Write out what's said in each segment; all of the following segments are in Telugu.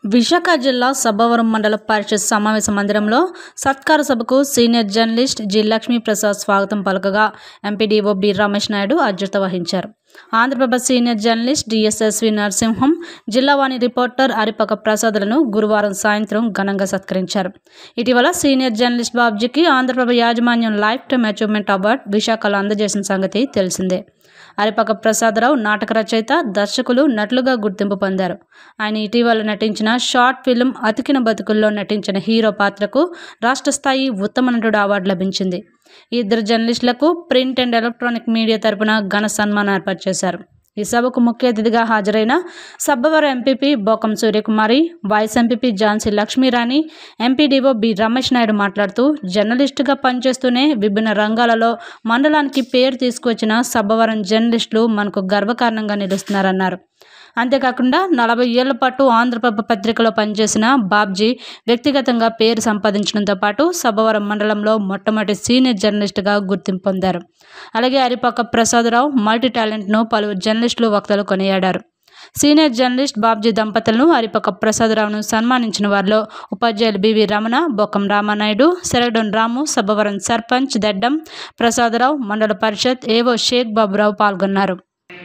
విశాఖ జిల్లా సబ్బవరం మండల పరిషత్ సమావేశ మందిరంలో సత్కార సభకు senior journalist G Lakshmi Prasad స్వాగతం పలకగా ఎంపీడీఓ బి రమేష్ నాయుడు అధ్యక్షత వహించారు Andhraprabha senior journalist DSSV Narasimham Jillavani reporter Aripaka ప్రసాదులను గురువారం సాయంత్రం ఘనంగా సత్కరించారు ఇటీవల సీనియర్ జర్నలిస్ట్ బాబ్జీకి ఆంధ్రప్రభ యాజమాన్యం లైఫ్ టైమ్ అచీవ్మెంట్ అవార్డు విశాఖలో అందజేసిన సంగతి తెలిసిందే అరిపక ప్రసాదరావు నాటక రచయిత దర్శకులు నటులుగా గుర్తింపు పొందారు ఆయన ఇటీవల నటించిన షార్ట్ ఫిల్మ్ అతికిన బతుకుల్లో నటించిన హీరో పాత్రకు రాష్ట్ర స్థాయి ఉత్తమ నటుడు అవార్డు లభించింది ఈ ఇద్దరు జర్నలిస్టులకు ప్రింట్ అండ్ ఎలక్ట్రానిక్ మీడియా తరపున ఘన సన్మానం ఏర్పాటు చేశారు ఈ సభకు ముఖ్య అతిథిగా హాజరైన Sabbavaram MPP Bokam Suryakumari vice MPP Jhansi Lakshmirani MPDO B Ramesh Naidu మాట్లాడుతూ జర్నలిస్టుగా పనిచేస్తూనే విభిన్న రంగాలలో మండలానికి పేరు తీసుకొచ్చిన సబ్బవరం జర్నలిస్టులు మనకు గర్వకారణంగా నిలుస్తున్నారన్నారు అంతేకాకుండా నలభై ఏళ్ల పాటు ఆంధ్రప్రభ పత్రికలో పనిచేసిన బాబ్జీ వ్యక్తిగతంగా పేరు సంపాదించడంతో పాటు సబ్బవరం మండలంలో మొట్టమొదటి సీనియర్ జర్నలిస్టుగా గుర్తింపు పొందారు అలాగే అరిపాక ప్రసాదరావు మల్టీ టాలెంట్ను పలువురు జర్నలిస్టులు వక్తలు కొనియాడారు సీనియర్ జర్నలిస్ట్ బాబ్జీ దంపతులను అరిపక ప్రసాదరావును సన్మానించిన వారిలో ఉపాధ్యాయులు బివి రమణ బొక్కం రామానాయుడు సెరగడోన్ రాము సబ్బవరం సర్పంచ్ దడ్డం ప్రసాదరావు మండల పరిషత్ ఏవో షేక్ బాబురావు పాల్గొన్నారు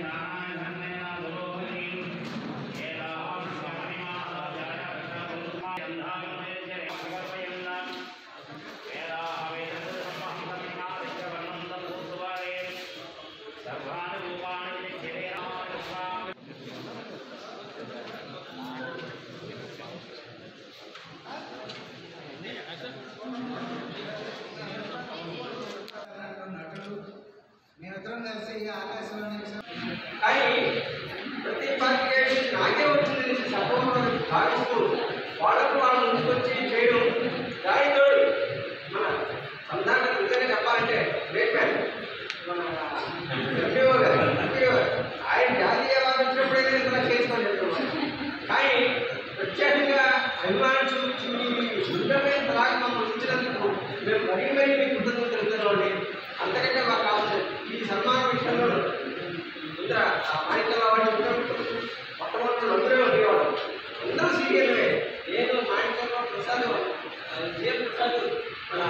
మేమిద్దరం కలిసి ఇక ఆకాశవాణి కానీ ప్రతి పార్టీకి నాకే వచ్చింది సపోర్ట్ భావిస్తూ వాళ్ళకు వాళ్ళు ముందుకొచ్చి చేయడం దానితో మన సంధాన నిజంగా చెప్పాలంటే గ్రేట్ మ్యాన్ మన ఎంపీఓ గారు ఎంపీఓ గారు. ఆయన జాతీయ అవార్డు వచ్చినప్పుడైతే ఇంతలా చేసుకోని చెప్తున్నాను కానీ ప్రత్యేకంగా అభిమానం చూపించి మీ గుండెపై ఇంతలాగా మమ్మల్ని ఉంచినందుకు మేము మరీ మరీ మీకు కృతజ్ఞతలు తెలుపుతున్నామండి అంతకంటే మాకు కావాల్సింది ఈ సన్మాన విషయంలో ఇంద్ర ఆ మాణిక్యాల వాడిని ఉన్నప్పుడు మొట్టమొదటి అందరూ ఉండేవాడు అందరూ సీరియల్వే నేను మాణిక్యాల ప్రసాద్ జీఎం ప్రసాద్ మన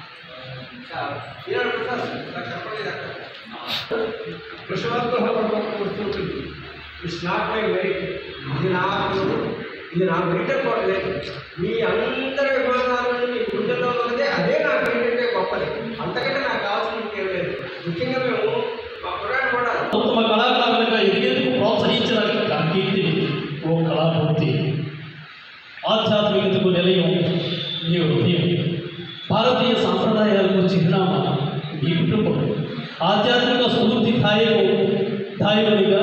ఈనాడు ప్రసాద్ నాకు చెప్పలేదు అక్కడ విశ్వవర్ధన వస్తుంటుంది ఇట్స్ నాట్ మై మెరిట్ ఇది నా ఇది నా మెరిట్ అనుకోవట్లేదు మీ అందరి విమానాలను మీ గుండెల్లో ఉన్నదే అదే నా మెరిట్ అంటే గొప్పది అంతకంటే నాకు కావాల్సింది ఇంకేం లేదు ముఖ్యంగా మేము మా కుర్రాడు కూడా ఉత్తమ కళాకారులుగా ఎదిగేందుకు ప్రోత్సహించడానికి కీర్తి ఓ కళామూర్తి ఆధ్యాత్మికతకు నిలయం నీ హృదయం భారతీయ సాంప్రదాయాలకు చిరునామా నీ కుటుంబం ఆధ్యాత్మిక స్ఫూర్తి ధాయకు ధాయకునిగా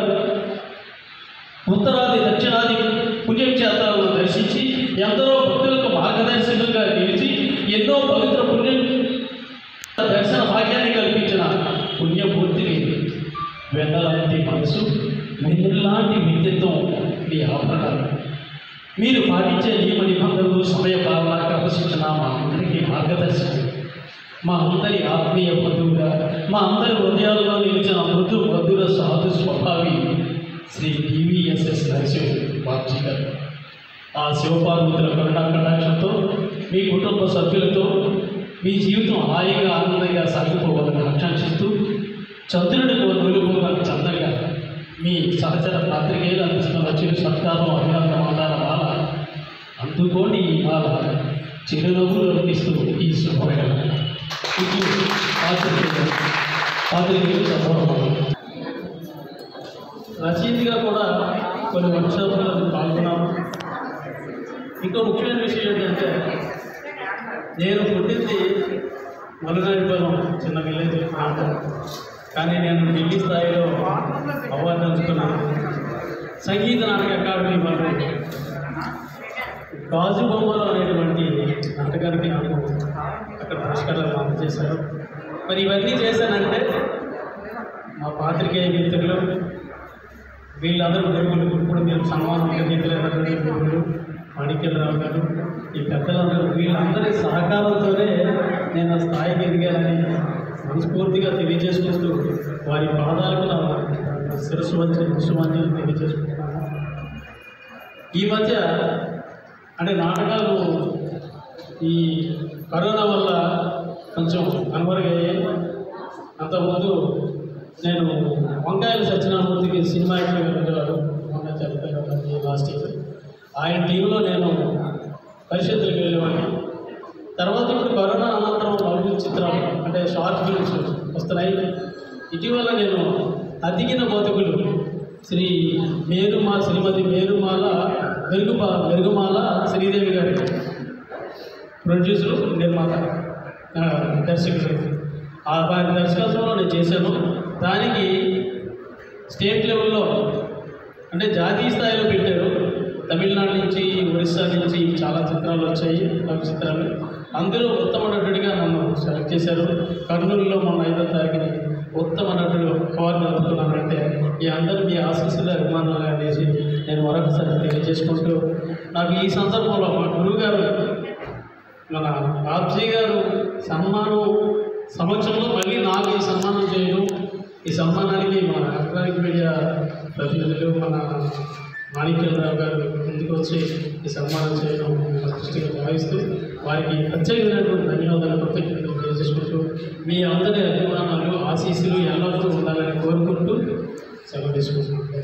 ఉత్తరాది దక్షిణాది పుణ్యక్షేత్రాలను దర్శించి ఎందరో భక్తులకు మార్గదర్శకంగా నిలిచి ఎన్నో పవిత్ర పుణ్య దర్శన భాగ్యాన్ని కల్పించిన పుణ్యమూర్తిని వెన్నలాంటి మనసు వెన్నెల్లాంటి వ్యక్తిత్వం మీ ఆభరణాలు మీరు పాటించే నియమ నిబంధనలు సమయ పాలన క్రమశిక్షణ మా అందరికీ మార్గదర్శనం మా అందరి ఆత్మీయ బంధువుగా మా అందరి హృదయాల్లో నిలిచిన మృదు మధుర సాధు స్వభావి శ్రీ టీవీఎస్ఎస్ నరసింహ బాబ్జీ గారు ఆ శివపార్వతుల కరుణా కటాక్షంతో మీ కుటుంబ సభ్యులతో మీ జీవితం హాయిగా ఆనందంగా సాగిపోవాలని ఆకాంక్షిస్తూ చంద్రుడికి నులుగుగా చందంగా మీ సహచర పాత్రికేయులు అందిస్తున్న చిరు సత్కారం అభినందన మాదాల మాల అందుకోండి ఈ మాల చిరునవ్వులు అనిపిస్తూ ఈ శుభమైన ఇది పాత్రికేయులు పాత్రికేయులు సభావం రచయితగా కూడా కొన్ని వర్క్షాపులలో పాల్గొన్నాము ఇంకో ముఖ్యమైన విషయం ఏంటంటే నేను పుట్టింది మలునాడిపురం చిన్న విలేజ్ ప్రాంతం కానీ నేను ఢిల్లీ స్థాయిలో అవార్డు అందుకున్నాను సంగీత నాటక అకాడమీ వాళ్ళు గాజు బొమ్మలు అనేటువంటి నాటకానికి నాకు అక్కడ పురస్కారాలు అందజేశారు మరి ఇవన్నీ చేశానంటే మా పాత్రికేయ మిత్రులు వీళ్ళందరూ గురువులు ఇప్పుడు మీరు సన్మానం అందించలేనటువంటి గురువులు మాణిక్యరావు గారు ఈ పెద్దలందరూ వీళ్ళందరి సహకారంతోనే నేను ఆ స్థాయికి ఎదిగానని మనస్ఫూర్తిగా తెలియజేసుకుంటూ వారి పాదాలకు నా శిరస్సు వంచి శిశువంజలు తెలియజేసుకుంటున్నాను ఈ మధ్య అంటే నాటకాలు ఈ కరోనా వల్ల కొంచెం కనుమరుగయ్యాయి అంతకుముందు నేను వంకాయల సత్యనారాయణమూర్తికి సినిమా యాక్టర్ ఉండేవాడు మొన్న చనిపోయిన లాస్ట్ ఇయర్ ఆయన టీంలో నేను పరిషత్తులకు వెళ్ళేవాడిని తర్వాత ఇప్పుడు కరోనా అనంతరం లఘు చిత్రాలు అంటే షార్ట్ ఫిల్మ్స్ వస్తున్నాయి ఇటీవల నేను అతికిన బతుకులు శ్రీ మేరుమా శ్రీమతి మేరుమాల మెరుగుమా మెరుగుమాల శ్రీదేవి గారి ప్రొడ్యూసరు నిర్మాత ఆ, దర్శకుడు ఆ వారి దర్శకత్వంలో నేను చేశాను దానికి స్టేట్ లెవెల్లో అంటే జాతీయ స్థాయిలో పెట్టారు తమిళనాడు నుంచి ఒరిస్సా నుంచి చాలా చిత్రాలు వచ్చాయి లఘు చిత్రాలు అందులో ఉత్తమ నటుడిగా నన్ను సెలెక్ట్ చేశారు కర్నూలులో మొన్న ఐదో తారీఖుని ఉత్తమ నటుడు అవార్డు అందుకున్నానంటే ఈ అందరూ మీ ఆశీస్సులు అభిమానాలు అనేసి నేను మరొకసారి తెలియజేసుకుంటూ నాకు ఈ సందర్భంలో మా గురువు గారు మన బాబ్జీ గారు సన్మానం సమక్షంలో మళ్ళీ నాకు ఈ సన్మానం చేయడం ఈ సన్మానానికి మన ఎలక్ట్రానిక్ మీడియా ప్రతినిధులు మన మాణిక్యరావు గారు ముందుకు వచ్చి ఈ సన్మానం చేయడం మన దృష్టిగా భావిస్తూ వారికి ప్రత్యేకమైనటువంటి ధన్యవాదాలు కృతజ్ఞతలు తెలియజేసుకుంటూ మీ అందరి అభిమానాలు ఆశీస్సులు ఎల్లప్పుడూ ఉండాలని కోరుకుంటూ సెలవు తీసుకుంటున్నాను